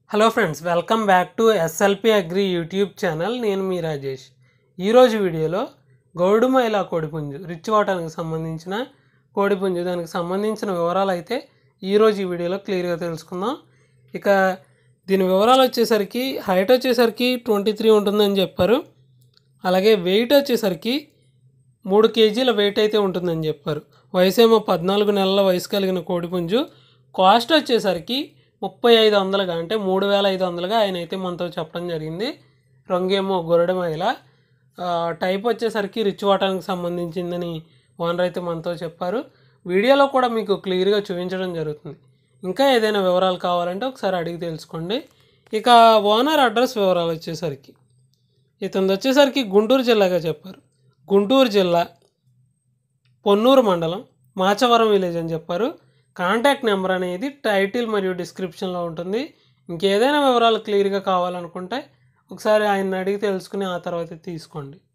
hello friends welcome back to SLP agri YouTube channel నేను మీ రాజేష్ ఈరోజు వీడియోలో గౌడుమైల కోడిపుంజు రిచ్ వాటానికి సంబంధించిన కోడిపుంజు దానికి సంబంధించిన వివరాలు అయితే ఈరోజు ఈ వీడియోలో క్లియర్గా తెలుసుకుందాం ఇక దీని వివరాలు వచ్చేసరికి హైట్ వచ్చేసరికి ట్వంటీ త్రీ ఉంటుందని చెప్పారు అలాగే వెయిట్ వచ్చేసరికి మూడు కేజీల వెయిట్ అయితే ఉంటుందని చెప్పారు వయసు ఏమో పద్నాలుగు నెలల వయసు కలిగిన కోడిపుంజు కాస్ట్ వచ్చేసరికి ముప్పై ఐదు వందలుగా అంటే మూడు వేల ఐదు వందలుగా ఆయన అయితే మనతో చెప్పడం జరిగింది రంగేమో గొరడ మహిళ టైప్ వచ్చేసరికి రిచ్ వాటానికి సంబంధించిందని ఓనర్ అయితే మనతో చెప్పారు వీడియోలో కూడా మీకు క్లియర్గా చూపించడం జరుగుతుంది ఇంకా ఏదైనా వివరాలు కావాలంటే ఒకసారి అడిగి తెలుసుకోండి ఇక ఓనర్ అడ్రస్ వివరాలు వచ్చేసరికి ఇతను వచ్చేసరికి గుంటూరు జిల్లాగా చెప్పారు గుంటూరు జిల్లా పొన్నూరు మండలం మాచవరం విలేజ్ అని చెప్పారు కాంటాక్ట్ నెంబర్ అనేది టైటిల్ మరియు డిస్క్రిప్షన్లో ఉంటుంది ఇంకేదైనా వివరాలు క్లియర్గా కావాలనుకుంటే ఒకసారి ఆయన అడిగి తెలుసుకుని ఆ తర్వాత తీసుకోండి